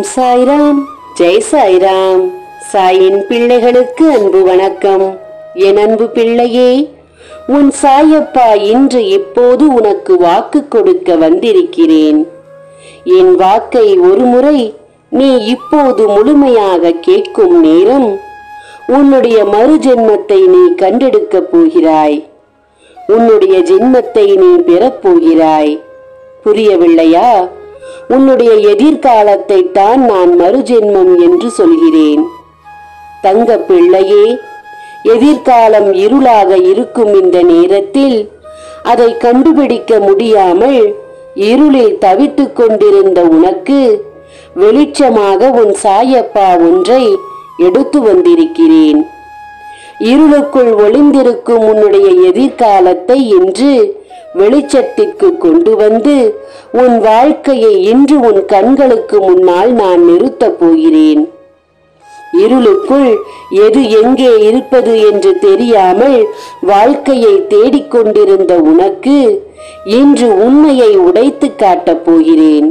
ஓம் சாய்ராம் ஜெய் சாய்ராம் சாயின் பிள்ளைகளுக்கு அன்பு வணக்கம் என் அன்பு பிள்ளையே உன் சாயப்பா இன்று இப்போது உனக்கு வாக்கு கொடுக்க வந்திருக்கிறேன் என் வாக்கை ஒருமுறை நீ இப்போது முழுமையாக கேட்கும் நேரம் உன்னுடைய மறு ஜென்மத்தை நீ கண்டெடுக்கப் போகிறாய் உன்னுடைய ஜென்மத்தை நீ பெறப் போகிறாய் புரியவில்லையா உன்னுடைய எதிர்காலத்தை தான் நான் மறுஜென்மம் என்று சொல்கிறேன் தங்க பிள்ளையே எதிர்காலம் இருளாக இருக்கும் இந்த நேரத்தில் அதை கண்டுபிடிக்க முடியாமல் இருளில் தவித்துக் கொண்டிருந்த உனக்கு வெளிச்சமாக உன் சாயப்பா ஒன்றை எடுத்து வந்திருக்கிறேன் இருளுக்குள் ஒளிந்திருக்கும் உன்னுடைய எதிர்காலத்தை இன்று வெளிச்சத்திற்கு கொண்டு வந்து உன் வாழ்க்கையை இன்று உன் கண்களுக்கு முன்னால் நான் நிறுத்தப் போகிறேன் இருளுக்குள் எது எங்கே இருப்பது என்று தெரியாமல் வாழ்க்கையை தேடிக்கொண்டிருந்த உனக்கு இன்று உண்மையை உடைத்து காட்டப் போகிறேன்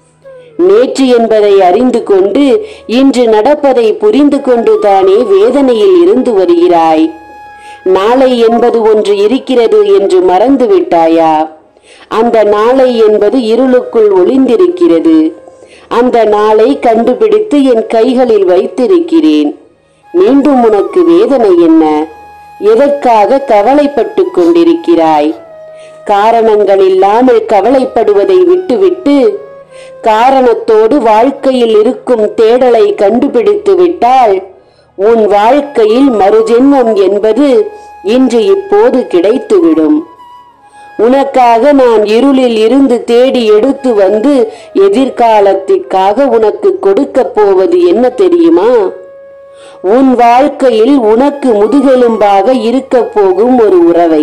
நேற்று என்பதை அறிந்து கொண்டு இன்று நடப்பதை புரிந்து கொண்டு தானே வேதனையில் இருந்து வருகிறாய் நாளை என்பது ஒன்று இருக்கிறது என்று மறந்து விட்டாயா அந்த நாளை என்பது இருளுக்குள் ஒளிந்திருக்கிறது அந்த நாளை கண்டுபிடித்து என் கைகளில் வைத்திருக்கிறேன் மீண்டும் உனக்கு வேதனை என்ன எதற்காக கவலைப்பட்டு கொண்டிருக்கிறாய் காரணங்கள் இல்லாமல் கவலைப்படுவதை விட்டுவிட்டு காரணத்தோடு வாழ்க்கையில் இருக்கும் தேடலை கண்டுபிடித்து விட்டால் உன் வாழ்க்கையில் மறுஜென்மம் என்பது இன்று இப்போது கிடைத்துவிடும் உனக்காக நான் இருளில் இருந்து தேடி எடுத்து வந்து எதிர்காலத்திற்காக உனக்கு கொடுக்கப் போவது என்ன தெரியுமா உன் வாழ்க்கையில் உனக்கு முதுகெலும்பாக இருக்கப் போகும் ஒரு உறவை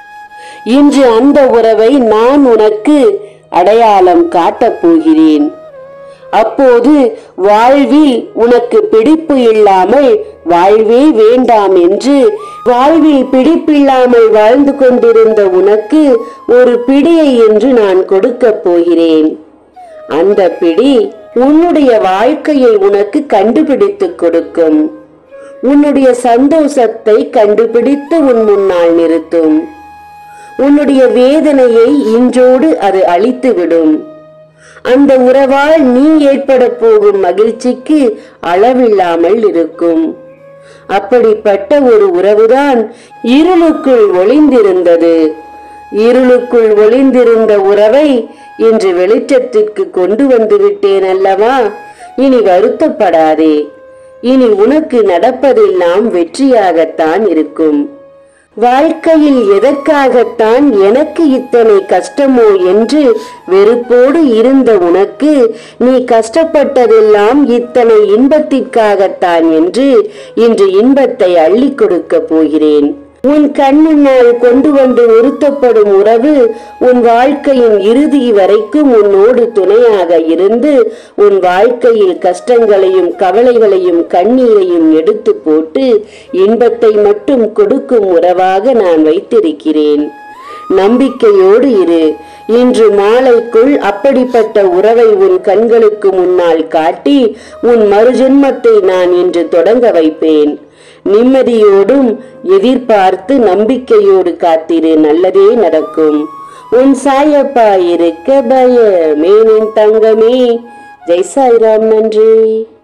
இன்று அந்த உறவை நான் உனக்கு அடையாளம் காட்டப் போகிறேன் அப்போது வாழ்வில் உனக்கு பிடிப்பு இல்லாமல் வாழ்வே வேண்டாம் என்று வாழ்வில் பிடிப்பில்லாமல் வாழ்ந்து கொண்டிருந்த உனக்கு ஒரு பிடியை என்று நான் கொடுக்கப் போகிறேன் அந்த பிடி உன்னுடைய வாழ்க்கையை உனக்கு கண்டுபிடித்துக் கொடுக்கும் உன்னுடைய சந்தோஷத்தை கண்டுபிடித்து உன் முன்னால் நிறுத்தும் உன்னுடைய வேதனையை இன்றோடு அது அழித்துவிடும் அந்த உறவால் நீ ஏற்பட போகும் மகிழ்ச்சிக்கு அளவில்லாமல் இருக்கும் அப்படிப்பட்ட ஒரு உறவுதான் இருளுக்குள் ஒளிந்திருந்தது இருளுக்குள் ஒளிந்திருந்த உறவை இன்று வெளிச்சத்திற்கு கொண்டு வந்து விட்டேன் அல்லவா இனி வருத்தப்படாதே இனி உனக்கு நடப்பதெல்லாம் வெற்றியாகத்தான் இருக்கும் வாழ்க்கையில் எதற்காகத்தான் எனக்கு இத்தனை கஷ்டமோ என்று வெறுப்போடு இருந்த உனக்கு நீ கஷ்டப்பட்டதெல்லாம் இத்தனை இன்பத்திற்காகத்தான் என்று இன்று இன்பத்தை அள்ளி கொடுக்க போகிறேன் உன் கண் முன்னால் கொண்டு வந்து நிறுத்தப்படும் உறவு உன் வாழ்க்கையின் இறுதி வரைக்கும் உன்னோடு துணையாக இருந்து உன் வாழ்க்கையில் கஷ்டங்களையும் கவலைகளையும் கண்ணீரையும் எடுத்து போட்டு இன்பத்தை மட்டும் கொடுக்கும் உறவாக நான் வைத்திருக்கிறேன் நம்பிக்கையோடு இரு இன்று மாலைக்குள் அப்படிப்பட்ட உறவை உன் கண்களுக்கு முன்னால் காட்டி உன் மறுஜென்மத்தை நான் இன்று தொடங்க வைப்பேன் நிம்மதியோடும் எதிர்பார்த்து நம்பிக்கையோடு காத்திரு நல்லதே நடக்கும் உன் சாயப்பா இருக்க பயமேனின் தங்கமே ஜெய் சாய்ராம் நன்றி